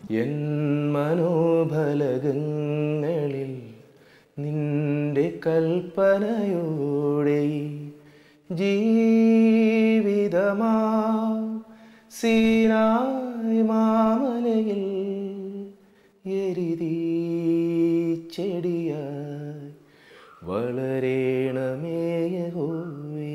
N മനോഫലകങ്ങളിൽ നിന്റെ കൽപ്പനയോടെ ജീവിതമാ സീനായ് മാമലയിൽ എരിതീ ചെടിയായി വളരേണമേയഹോവേ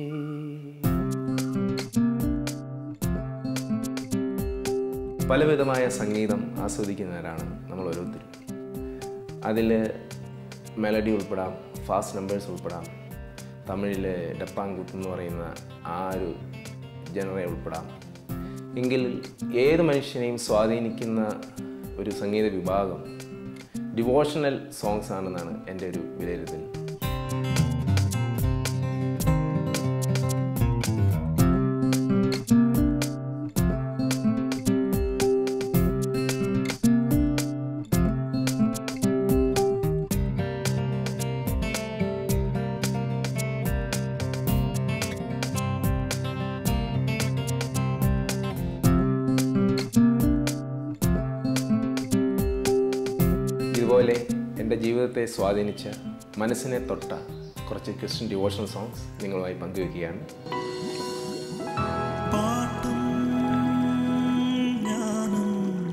പലവിധമായ സംഗീതം ആസ്വദിക്കുന്നവരാണ് നമ്മൾ ഓരോരുത്തരും അതിൽ മെലഡി ഉൾപ്പെടാം ഫാസ്റ്റ് നമ്പേഴ്സ് ഉൾപ്പെടാം തമിഴിൽ ഡപ്പാങ്കുത്ത് എന്ന് പറയുന്ന ആ ഒരു ജനറ ഉൾപ്പെടാം എങ്കിൽ ഏത് മനുഷ്യനെയും സ്വാധീനിക്കുന്ന ഒരു സംഗീത വിഭാഗം ഡിവോഷണൽ സോങ്സ് ആണെന്നാണ് എൻ്റെ ഒരു വിലയിരുത്തൽ ഇതുപോലെ എൻ്റെ ജീവിതത്തെ സ്വാധീനിച്ച മനസ്സിനെ തൊട്ട കുറച്ച് ക്രിസ്ത്യൻ ഡിവോഷണൽ സോങ്സ് നിങ്ങളുമായി പങ്കുവെക്കുകയാണ് പാട്ടും ഞാനും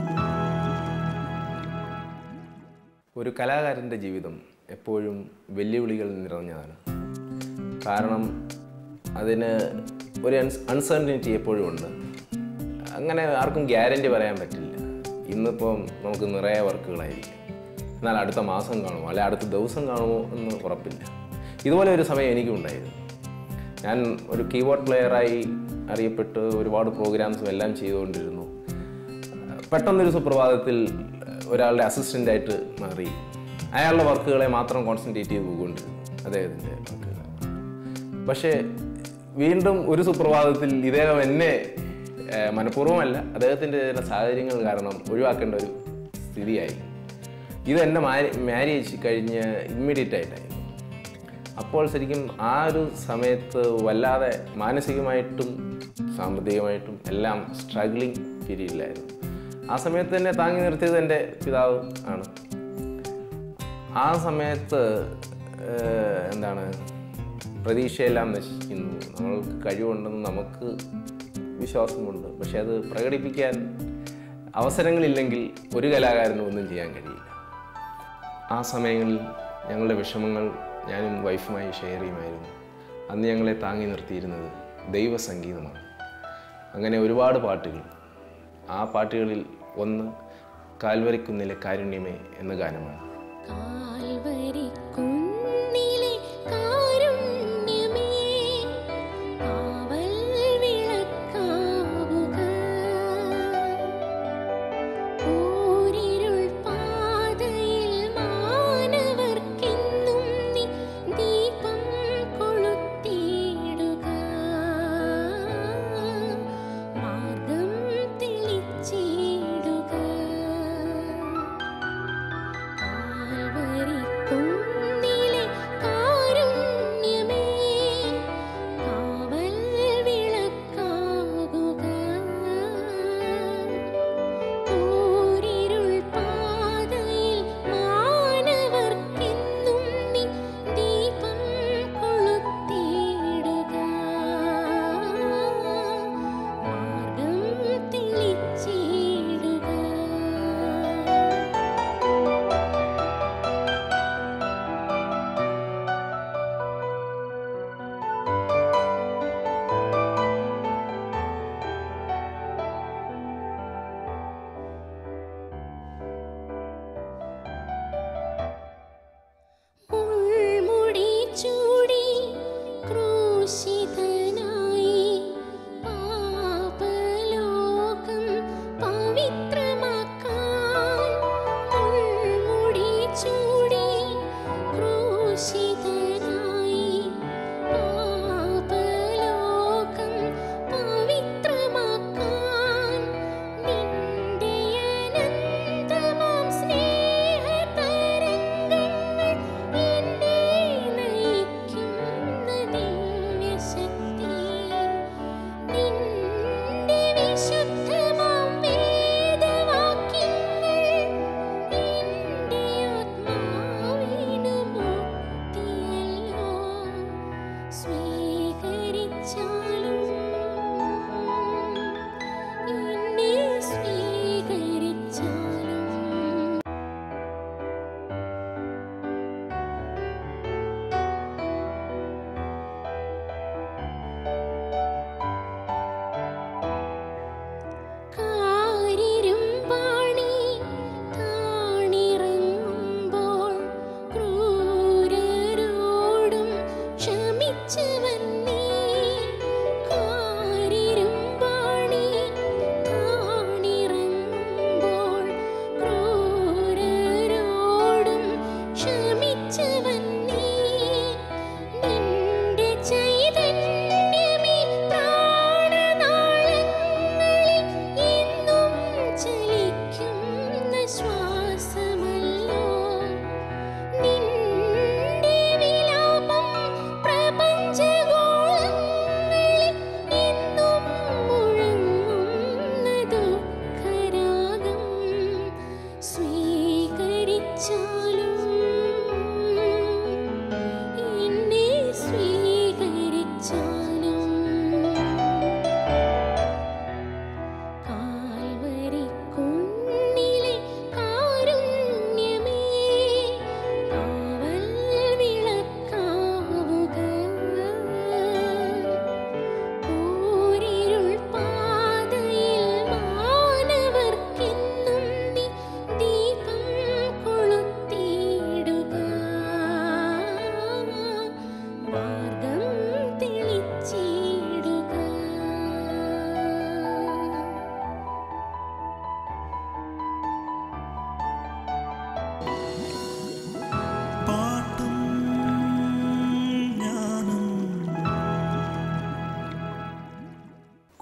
ഒരു കലാകാരൻ്റെ ജീവിതം എപ്പോഴും വെല്ലുവിളികൾ നിറഞ്ഞതാണ് കാരണം അതിന് ഒരു അൺസർട്ടനിറ്റി എപ്പോഴും ഉണ്ട് അങ്ങനെ ആർക്കും ഗ്യാരണ്ടി പറയാൻ പറ്റില്ല ഇന്നിപ്പോൾ നമുക്ക് നിറയെ വർക്കുകളായിരിക്കും എന്നാൽ അടുത്ത മാസം കാണുമോ അല്ലെ അടുത്ത ദിവസം കാണുമോ എന്ന് ഉറപ്പില്ല ഇതുപോലെ ഒരു സമയം എനിക്കും ഉണ്ടായിരുന്നു ഞാൻ ഒരു കീബോർഡ് പ്ലെയറായി അറിയപ്പെട്ട് ഒരുപാട് പ്രോഗ്രാംസും എല്ലാം ചെയ്തുകൊണ്ടിരുന്നു പെട്ടെന്നൊരു സുപ്രഭാതത്തിൽ ഒരാളുടെ അസിസ്റ്റൻ്റായിട്ട് മാറി അയാളുടെ വർക്കുകളെ മാത്രം കോൺസെൻട്രേറ്റ് ചെയ്ത് പോയിക്കൊണ്ടിരുന്നു അദ്ദേഹത്തിൻ്റെ വർക്കുകൾ പക്ഷേ വീണ്ടും ഒരു സുപ്രഭാതത്തിൽ ഇദ്ദേഹം എന്നെ ഏഹ്, മനഃപൂർവ്വമല്ല അദ്ദേഹത്തിൻ്റെ ചില സാഹചര്യങ്ങൾ കാരണം ഒഴിവാക്കേണ്ട ഒരു സ്ഥിതിയായി ഇത് എൻ്റെ മാരേജ് കഴിഞ്ഞ് ഇമ്മീഡിയറ്റ് ആയിട്ടായിരുന്നു അപ്പോൾ ശരിക്കും ആ ഒരു സമയത്ത് വല്ലാതെ മാനസികമായിട്ടും സാമ്പത്തികമായിട്ടും എല്ലാം സ്ട്രഗ്ലിംഗ് പീരീഡിലായിരുന്നു ആ സമയത്ത് തന്നെ താങ്ങി നിർത്തിയത് എൻ്റെ പിതാവ് ആണ് ആ സമയത്ത് ഏഹ്, എന്താണ് പ്രതീക്ഷയെല്ലാം നശിക്കുന്നു നമ്മൾക്ക് കഴിവുണ്ടെന്ന് നമുക്ക് വിശ്വാസമുണ്ട് പക്ഷെ അത് പ്രകടിപ്പിക്കാൻ അവസരങ്ങളില്ലെങ്കിൽ ഒരു കലാകാരനും ഒന്നും ചെയ്യാൻ കഴിയില്ല ആ സമയങ്ങളിൽ ഞങ്ങളുടെ വിഷമങ്ങൾ ഞാനും വൈഫുമായി ഷെയർ ചെയ്യുമായിരുന്നു അന്ന് ഞങ്ങളെ താങ്ങി നിർത്തിയിരുന്നത് ദൈവസംഗീതമാണ് അങ്ങനെ ഒരുപാട് പാട്ടുകൾ ആ പാട്ടുകളിൽ ഒന്ന് കാൽവരിക്കുന്നിലെ കാരുണ്യമേ എന്ന ഗാനമാണ് കാൽവരിക്കുന്നിലെ കാരുണ്യമേ കാവൽ വിളക്കാവുക ഓരിരുൾ പാതയിൽ മാനവർക്കെന്നും നീ ദീപം കൊളുത്തിയിടുക മാർഗം തെളിച്ചിടുക കാൽവരിക്കുന്നിലെ കാരുണ്യമേ കാവൽ വിളക്കാകുക ഓരിരുൾ പാതയിൽ മാനവർക്കെന്നും നീ ദീപം കൊളുത്തിയിടുക മാർഗം തെളിച്ചിടുക മുൾമുടി ചൂടി ക്രൂശിതനായി പാപലോകം പവിത്രമാക്കാൻ മുൾമുടി ചൂടി ക്രൂശിതനായി പാപലോകം പവിത്രമാക്കാൻ നിന്റെ അനന്തമാം സ്നേഹതരംഗങ്ങൾ എന്നെ നയിക്കുന്ന ദിവ്യശക്തി നിന്റെ വിശുദ്ധമാം വേദവാക്യങ്ങൾ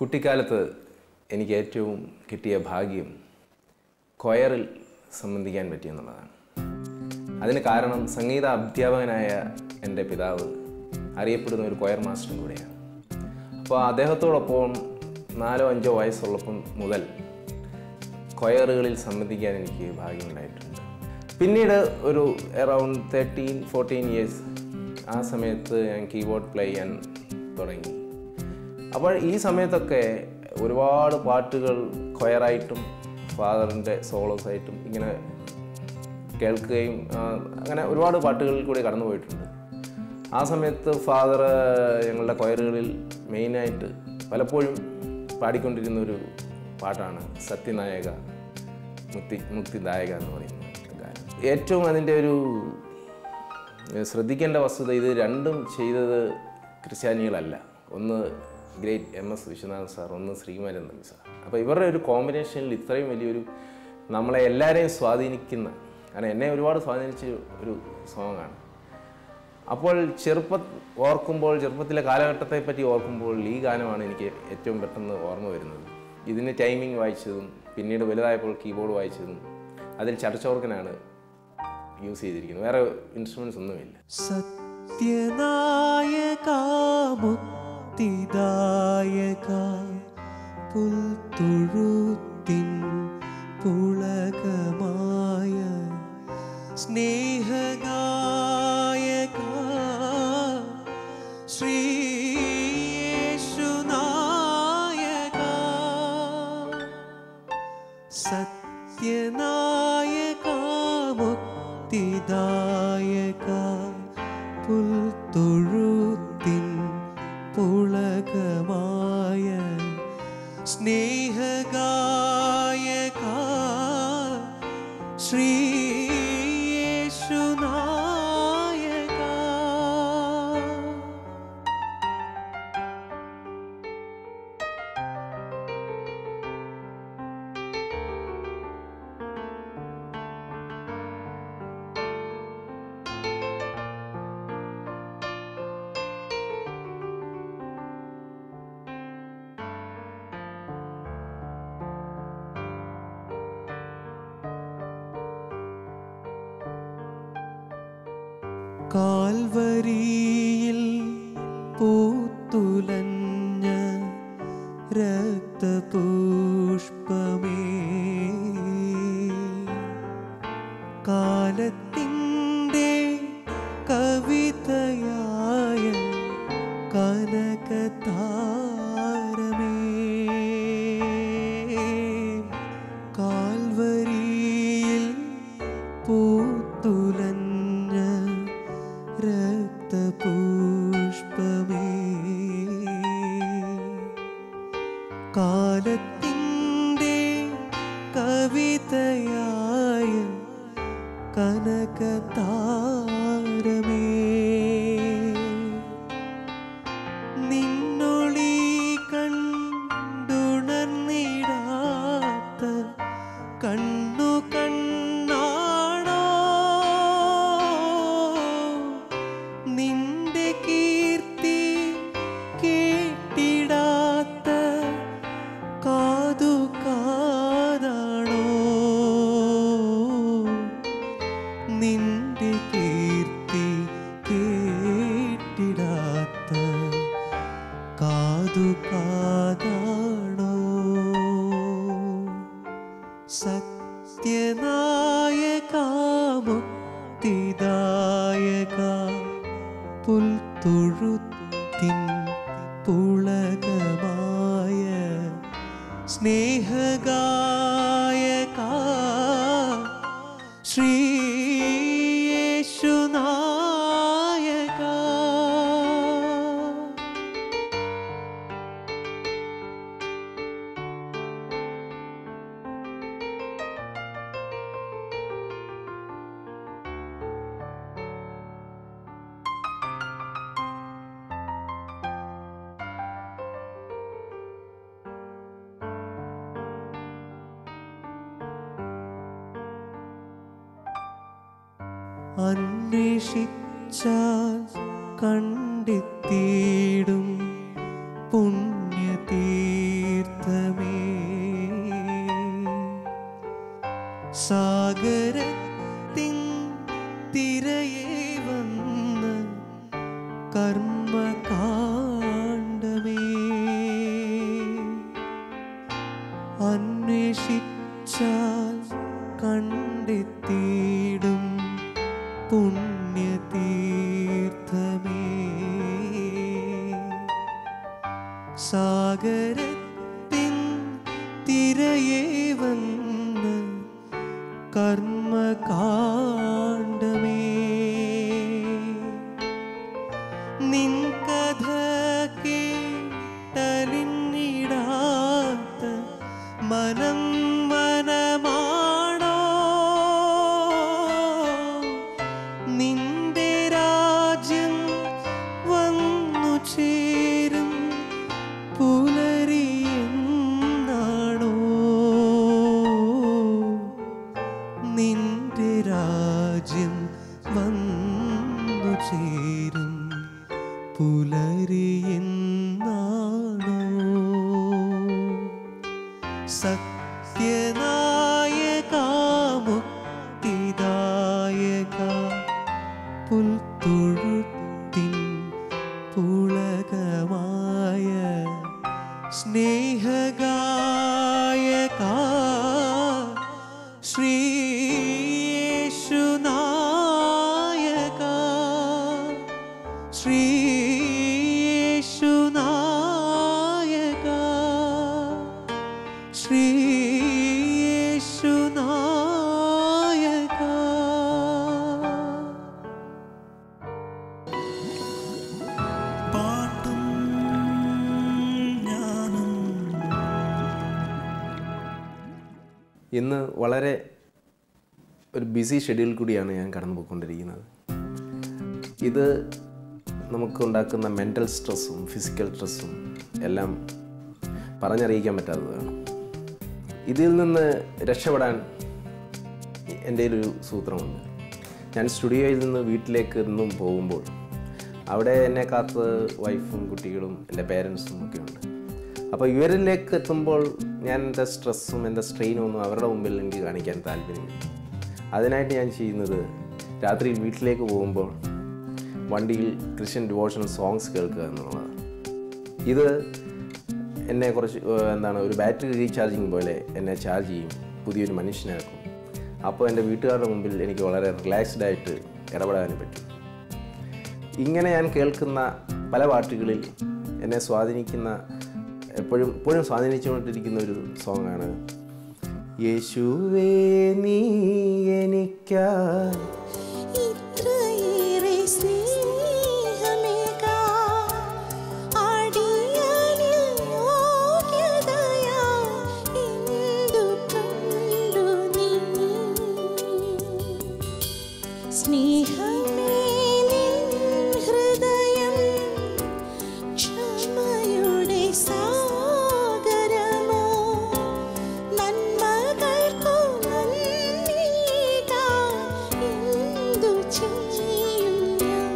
കുട്ടിക്കാലത്ത് എനിക്ക് ഏറ്റവും കിട്ടിയ ഭാഗ്യം കൊയറിൽ സംബന്ധിക്കാൻ പറ്റിയെന്നുള്ളതാണ് അതിന് കാരണം സംഗീത അധ്യാപകനായ എൻ്റെ പിതാവ് അറിയപ്പെടുന്ന ഒരു കൊയർ മാസ്റ്ററും കൂടെയാണ് അപ്പോൾ അദ്ദേഹത്തോടൊപ്പം നാലോ അഞ്ചോ വയസ്സുള്ളപ്പം മുതൽ കൊയറുകളിൽ സംബന്ധിക്കാൻ എനിക്ക് ഭാഗ്യമുണ്ടായിട്ടുണ്ട് പിന്നീട് ഒരു അറൗണ്ട് തേർട്ടീൻ ഫോർട്ടീൻ ഇയേഴ്സ് ആ സമയത്ത് ഞാൻ കീബോർഡ് പ്ലേ ചെയ്യാൻ തുടങ്ങി അപ്പോൾ ഈ സമയത്തൊക്കെ ഒരുപാട് പാട്ടുകൾ കൊയറായിട്ടും ഫാദറിൻ്റെ സോളോസായിട്ടും ഇങ്ങനെ കേൾക്കുകയും ആ, അങ്ങനെ ഒരുപാട് പാട്ടുകളിൽ കൂടി കടന്നു പോയിട്ടുണ്ട് ആ സമയത്ത് ഫാദർ ഞങ്ങളുടെ കൊയറുകളിൽ മെയിനായിട്ട് പലപ്പോഴും പാടിക്കൊണ്ടിരുന്ന ഒരു പാട്ടാണ് സത്യനായക മുക്തി മുക്തിദായക എന്ന് പറയുന്ന ഗാനം ഏറ്റവും അതിൻ്റെ ഒരു ഏഹ്, ശ്രദ്ധിക്കേണ്ട വസ്തുത ഇത് രണ്ടും ചെയ്തത് ക്രിസ്ത്യാനികളല്ല ഒന്ന് great M S Viswanath sir ഒന്ന് ശ്രീമാരൻ തമ്പി സാർ അപ്പോൾ ഇവരുടെ ഒരു കോമ്പിനേഷനിൽ ഇത്രയും വലിയൊരു നമ്മളെ എല്ലാവരെയും സ്വാധീനിക്കുന്ന കാരണം എന്നെ ഒരുപാട് സ്വാധീനിച്ച ഒരു സോങ്ങാണ് അപ്പോൾ ചെറുപ്പ ഓർക്കുമ്പോൾ ചെറുപ്പത്തിലെ കാലഘട്ടത്തെ പറ്റി ഓർക്കുമ്പോൾ ഈ ഗാനമാണ് എനിക്ക് ഏറ്റവും പെട്ടെന്ന് ഓർമ്മ വരുന്നത് ഇതിന് ടൈമിംഗ് വായിച്ചതും പിന്നീട് വലുതായപ്പോൾ കീബോർഡ് വായിച്ചതും അതിൽ ചടച്ചോർക്കനാണ് യൂസ് ചെയ്തിരിക്കുന്നത് വേറെ ഇൻസ്ട്രുമെൻറ്റ്സ് ഒന്നുമില്ല സത്യനായക മുക്തിദായക പുൽത്തുഴുത്തിൻ പുളകമായ സ്നേഹഗായക ശ്രീയേശുനായക സത്യനായക മുക്തിദായക പുൽത്തൊഴുത്തിൻ പുളകമായ സ്നേഹഗായക ശ്രീയേശുനായക കാൽവരിയിൽ പൂത്തുലഞ്ഞ രക്തപുഷ്പമേ കാലത്തിൻ്റെ കവിതയായ കനകതാരമേ കാൽവരിയിൽ പൂത്തുലഞ്ഞ രക്തപുഷ്പമേ കാലത്തിൻ്റെ കവിതയായ കനകതാരമേ നിന്നൊളി കണ്ടുണർന്നിടാത്ത കണ്ണു കണ്ണാണോ നിന്റെ കീർത്തി കേട്ടിടാത്ത കാതു കാതാണോ നിന്റെ കീർത്തി കേട്ടിടാത്ത കാതു കാതാണോ സത്യനായക മുക്തിദായക പുൽത്തൊഴുത്തിൻ പുളകമായ സ്നേഹഗായക ശ്രീയേശുനായക അന്വേഷിച്ചാൽ കണ്ടെത്തിയിടും പുണ്യതീർത്ഥമേ സാഗരത്തിൻ തിരയെ വന്ന് കർമ്മകാണ്ഡമേ അന്വേഷിച്ചാൽ കണ്ടെത്തിയിടും പുണ്യതീർത്ഥമേ സാഗരത്തിൻ തിരയെ വന്ന് കർമ്മകാണ്ഡമേ നിൻ കഥ കേട്ടലിഞ്ഞിടാത്ത മനം മനമാണോ നിന്റെ രാജ്യം വന്നു ചേരും പുലരിയെന്നാണോ നിന്റെ രാജ്യം വന്നു ചേരും പുലരിയെന്നാണോ സത്യനായകാമുക്തിദായക പുൽത്തൊഴുത്തിൻ പുളകമായ സ്നേഹഗായക ശ്രീയേശുനായക ശ്രീയേശുനായക ശ്രീയേശുനായക പാട്ടും ജ്ഞാനം ഇന്ന് വളരെ ഒരു ബിസി ഷെഡ്യൂൾ കൂടിയാണ് ഞാൻ കടന്നു പോയിക്കൊണ്ടിരിക്കുന്നത് ഇത് നമുക്കുണ്ടാക്കുന്ന മെൻ്റൽ സ്ട്രെസ്സും ഫിസിക്കൽ സ്ട്രെസ്സും എല്ലാം പറഞ്ഞറിയിക്കാൻ പറ്റാത്തതാണ് ഇതിൽ നിന്ന് രക്ഷപ്പെടാൻ എൻ്റെ ഒരു സൂത്രമുണ്ട് ഞാൻ സ്റ്റുഡിയോയിൽ നിന്ന് വീട്ടിലേക്ക് എന്നും പോകുമ്പോൾ അവിടെ എന്നെ കാത്ത് വൈഫും കുട്ടികളും എൻ്റെ പേരൻസും ഒക്കെ ഉണ്ട് അപ്പോൾ ഇവരിലേക്ക് എത്തുമ്പോൾ ഞാൻ എൻ്റെ സ്ട്രെസ്സും എൻ്റെ സ്ട്രെയിനും ഒന്നും അവരുടെ മുമ്പിൽ എനിക്ക് കാണിക്കാൻ താല്പര്യമില്ല അതിനായിട്ട് ഞാൻ ചെയ്യുന്നത് രാത്രി വീട്ടിലേക്ക് പോകുമ്പോൾ വണ്ടിയിൽ ക്രിസ്ത്യൻ ഡിവോഷണൽ സോങ്സ് കേൾക്കുക എന്നുള്ളതാണ് ഇത് എന്നെ കുറച്ച് ഏഹ്, എന്താണ് ഒരു ബാറ്ററി റീചാർജിങ് പോലെ എന്നെ ചാർജ് ചെയ്യും പുതിയൊരു മനുഷ്യനാക്കും അപ്പോൾ എൻ്റെ വീട്ടുകാരുടെ മുമ്പിൽ എനിക്ക് വളരെ റിലാക്സ്ഡ് ആയിട്ട് ഇടപെടാനും പറ്റും ഇങ്ങനെ ഞാൻ കേൾക്കുന്ന പല പാട്ടുകളിൽ എന്നെ സ്വാധീനിക്കുന്ന എപ്പോഴും എപ്പോഴും സ്വാധീനിച്ചുകൊണ്ടിരിക്കുന്ന ഒരു സോങ്ങാണ് യേശുവേ നീ എനിക്കായി ഇത്രയേറെ സ്നേഹമേകാ അടിയനിൽ യോഗ്യതയാ എന്തു കണ്ടു നീ സ്നേഹമേ നിൻ ഹൃദയം ക്ഷമയുടെ സാഗരമോ നന്മകൾക്കു നന്ദിയിടാൻ എന്തു ചെയ്യും ഞാൻ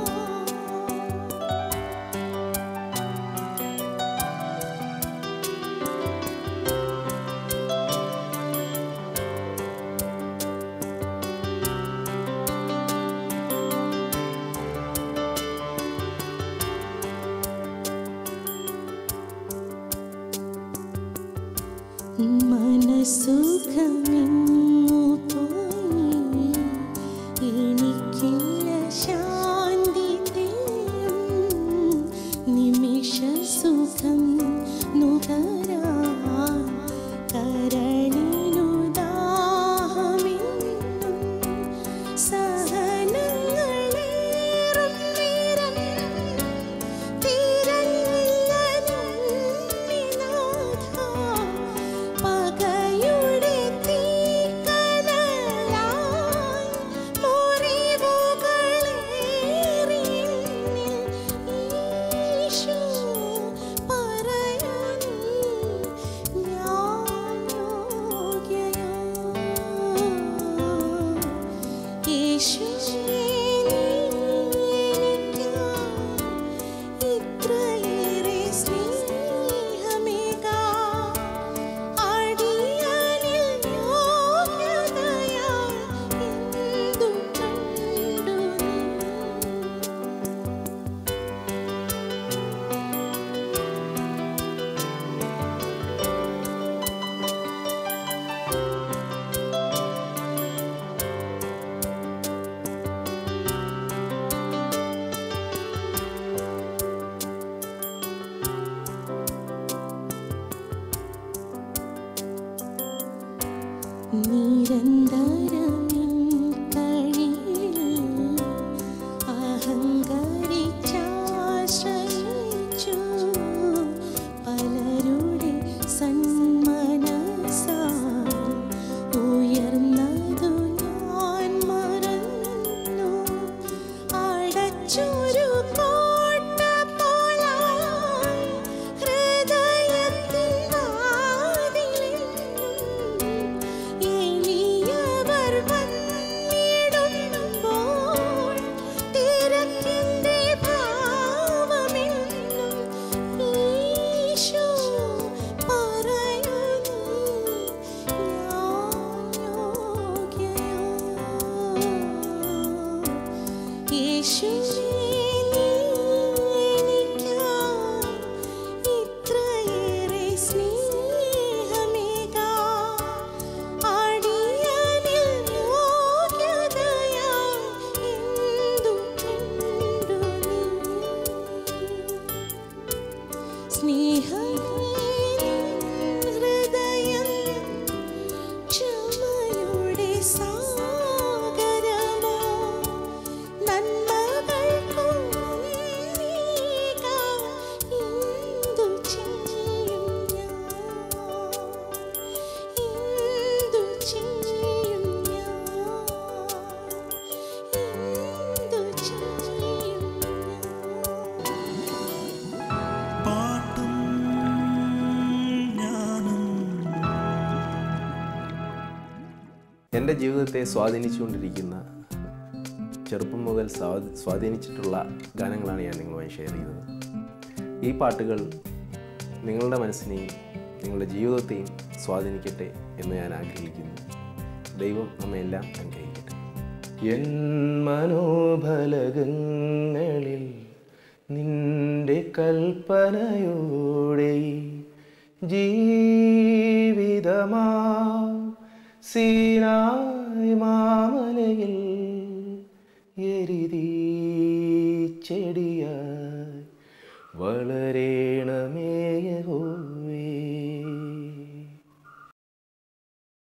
മനസുഖമിങ്ങു പോയി എനിക്കില്ല ശാന്തി തേയും നിമിഷ സുഖം നുകരാൻ കരളിനു ദാഹമെന്നും സഹനങ്ങളേറും നേരം തീരങ്ങില്ല നന്ദിനാഥ. പകയുടെ തീക്കനലായി മുറിവുകളേറി എന്നിൽ ഈശോ പറയുന്നു നിരന്തരമിൻ കഴിയിൽ അഹങ്കരിച്ചാശ്രയിച്ചു പലരുടെ സന്മനസാൽ ഉയർന്നതു ഞാൻ മറന്നു അടച്ചൊരു കോട്ട പോലായി ഹൃദയത്തിൻ വാതിലെന്നും എളിയവർ വന്നിടുമ്പോൾ തിരക്കിൻ്റെ ഭാവമെന്നും ഈശോ പറയുന്നു ഞാൻ യോഗ്യയോ യേശുവേ നീ എനിക്കായി ഇത്രയേറെ സ്നേഹമേകാം. അടിയനിൽ യോഗ്യതയായി എന്തു കണ്ടു നീ? സ്നേഹമേ ഹൃദയം ക്ഷമയുടെ സാഗരമോ നന്മകൾക്കും നീകാൻ എന്തു ചെയ്യും ഞാൻ എന്തു ചെയ്യും ഞാൻ എന്തു ചെയ്യും ഞാൻ പാട്ടും ജ്ഞാനം എൻ്റെ ജീവിതത്തെ സ്വാധീനിച്ചുകൊണ്ടിരിക്കുന്ന ചെറുപ്പം മുതൽ സ്വാ- സ്വാധീനിച്ചിട്ടുള്ള ഗാനങ്ങളാണ് ഞാൻ നിങ്ങളുമായി ഷെയർ ചെയ്തത് ഈ പാട്ടുകൾ നിങ്ങളുടെ മനസ്സിനെയും നിങ്ങളുടെ ജീവിതത്തെയും സ്വാധീനിക്കട്ടെ എന്ന് ഞാൻ ആഗ്രഹിക്കുന്നു ദൈവം നമ്മയെല്ലാം അനുഗ്രഹിക്കട്ടെ എൻ മനോഫലകങ്ങളിൽ നിന്റെ കൽപ്പനയോടെ ജീവിതമാ സീനായ് മാമലയിൽ എരിതീ ചെടിയായി വളരേണമേ